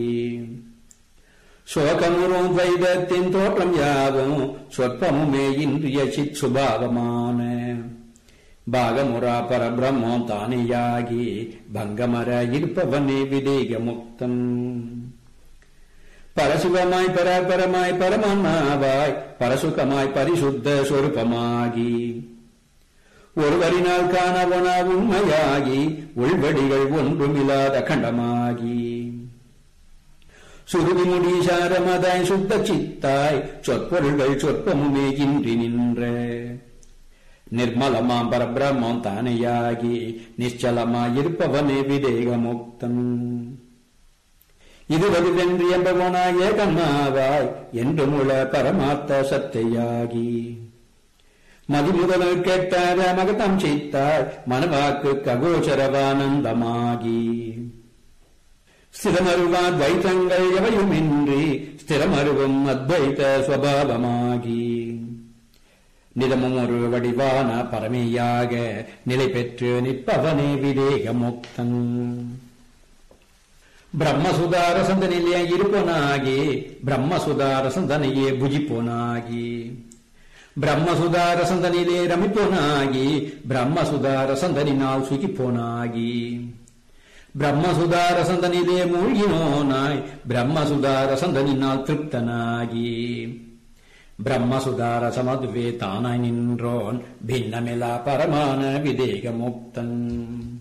சோகமுறும் துவைதத்தின் தோற்றம் யாவும் சொற்பமுமே இன்றிய சித் சுபாவமான பாகமுரா பரபிரம்மம் தானேயாகி பங்கமர இருப்பவனே விதேக முக்தன் பரசுகமாய் பராபரமாய் பரமான்மாவாய் பரசுகமாய் பரிசுத்த சொருபமாகி ஒருவரினால் காணவனா உண்மையாகி உள்வடிகள் ஒன்றுமில்லாத கண்டமாகி சுருதி முடி சாரமதாய் சுத்த சித்தாய் சொற்பொருள்கள் சொற்பமுமே இன்றி நின்ற நிர்மலமாம் பரபிரம்மம் தானேயாகி நிச்சலமாயிருப்பவனே விதேக முக்தன் இதுவது வென்று என்பவனாய கண்ணாவாய் என்று முழ பரமார்த்த சத்தையாகி மதிமுதல் கேட்டார மகதம் செய்தாய் மனவாக்கு ககோச்சரவானந்தமாகி ஸ்திரமருவா துவைத்தங்கள் எவையுமின்றி ஸ்திரமருவும் அத்வைத சுவாவமாகி நிதமும் ஒரு வடிவான பரமையாக நிலை பெற்று நிற்பவனே விவேக முக்தன் பிரம்மசுதார சந்தனிலே இருப்பனாகி பிரம்மசுதார சந்தனையே புஜிப்போனாகி பிரம்மசுதார சந்தனிலே ரமிப்போனாகி பிரம்மசுதார சந்தனினால் சுகிப்போனாகி பிரம்மசுதார சந்தனிலே மூழ்கினோனாய் பிரம்மசுதார சந்தனினால் திருப்தனாகி பிரம்மசுதார சமதுவே தானாய் நின்றோன் பின்னமிலா பரமான விதேக முக்தன்